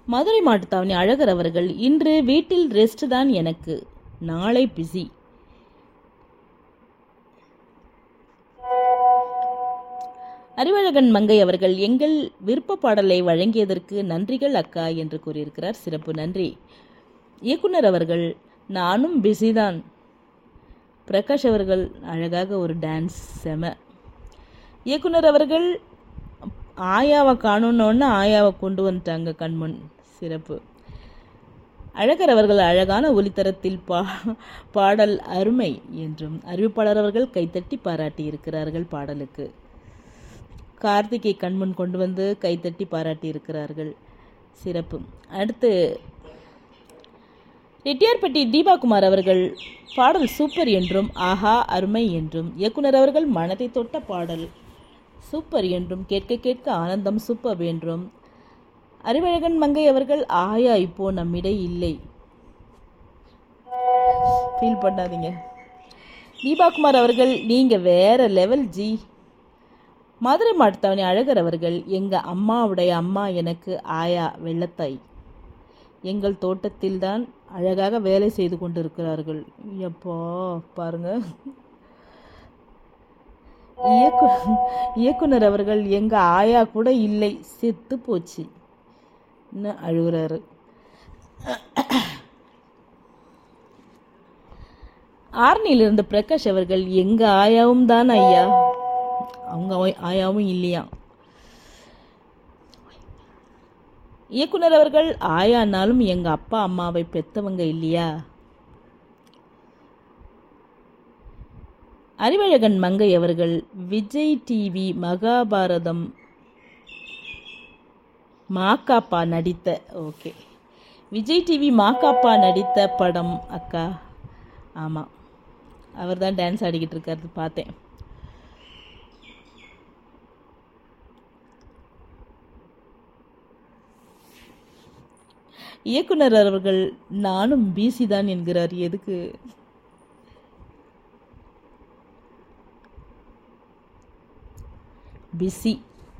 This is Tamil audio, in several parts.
மதுரை மாட்டுத்தாவணி அழகர் அவர்கள் இன்று வீட்டில் ரெஸ்ட் தான் எனக்கு நாளை பிஸி அறிவழகன் மங்கை அவர்கள் எங்கள் விருப்ப பாடலை வழங்கியதற்கு நன்றிகள் அக்கா என்று கூறியிருக்கிறார் சிறப்பு நன்றி இயக்குனர் அவர்கள் நானும் பிஸிதான் பிரகாஷ் அவர்கள் அழகாக ஒரு டான்ஸ் செம இயக்குனர் அவர்கள் ஆயாவை காணணுன்னு ஆயாவை கொண்டு வந்துட்டாங்க கண்முன் சிறப்பு அழகர் அவர்கள் அழகான ஒலித்தரத்தில் பா பாடல் அருமை என்றும் அறிவிப்பாளர் அவர்கள் கைத்தட்டி பாராட்டி இருக்கிறார்கள் பாடலுக்கு கார்த்திகை கண்முன் கொண்டு வந்து கைத்தட்டி பாராட்டி இருக்கிறார்கள் சிறப்பு அடுத்து ரெட்டியார்பட்டி தீபாகுமார் அவர்கள் பாடல் சூப்பர் என்றும் ஆஹா அருமை என்றும் இயக்குனர் அவர்கள் மனதை தொட்ட பாடல் சூப்பர் என்றும் கேட்க கேட்க ஆனந்தம் சூப்பர் என்றும் அறிவழகன் மங்கை அவர்கள் ஆயா இப்போ நம்மிடை இல்லை ஃபீல் பண்ணாதீங்க தீபாகுமார் அவர்கள் நீங்க வேற லெவல் ஜி மதுரை மாட்டுத்தாவணி அழகர் அவர்கள் எங்க அம்மாவுடைய அம்மா எனக்கு ஆயா வெள்ளத்தாய் எங்கள் தோட்டத்தில்தான் அழகாக வேலை செய்து கொண்டிருக்கிறார்கள் எப்பா பாருங்க இயக்கு இயக்குனர் அவர்கள் எங்க ஆயா கூட இல்லை செத்து போச்சு இன்னும் அழுகுறாரு ஆர்னியில் இருந்த பிரகாஷ் அவர்கள் எங்க ஆயாவும் தான் ஐயா அவங்க ஆயாவும் இல்லையா இயக்குனர் அவர்கள் ஆயானாலும் எங்க அப்பா அம்மாவை பெத்தவங்க இல்லையா அறிவழகன் மங்கை அவர்கள் விஜய் டிவி மகாபாரதம் மாக்காப்பா நடித்த ஓகே விஜய் டிவி மாக்காப்பா நடித்த படம் அக்கா ஆமாம் அவர் தான் டான்ஸ் ஆடிக்கிட்டு இருக்காரு பார்த்தேன் இயக்குனர் அவர்கள் நானும் பிசி தான் என்கிறார் எதுக்கு பிஸி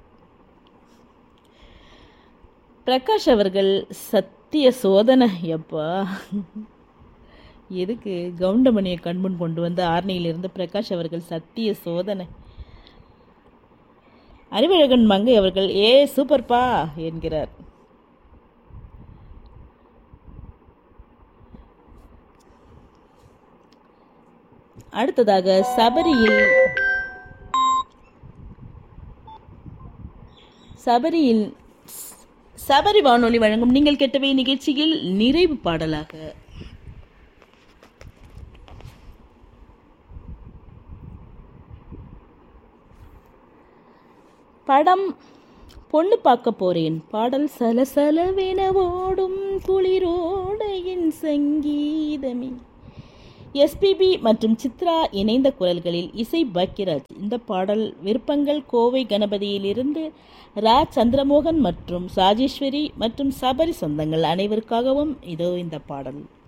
பிரகாஷ் அவர்கள் சத்திய சோதனை எப்பா எதுக்கு கவுண்டமணியை கண்முன் கொண்டு வந்து ஆர்னியிலிருந்து பிரகாஷ் அவர்கள் சத்திய சோதனை அறிவழகன் மங்கை அவர்கள் ஏ சூப்பர்ப்பா என்கிறார் அடுத்ததாக சபரியில் சபரியில் சபரி வானொலி வழங்கும் நீங்கள் கேட்டவை நிகழ்ச்சியில் நிறைவு பாடலாக படம் பொண்ணு பார்க்க போறேன் பாடல் சலசலவென ஓடும் குளிரோடையின் சங்கீதமே எஸ்பிபி மற்றும் சித்ரா இணைந்த குரல்களில் இசை பாக்கியராஜ் இந்த பாடல் விருப்பங்கள் கோவை கணபதியிலிருந்து ரா சந்திரமோகன் மற்றும் ராஜேஸ்வரி மற்றும் சபரி சொந்தங்கள் அனைவருக்காகவும் இதோ இந்த பாடல்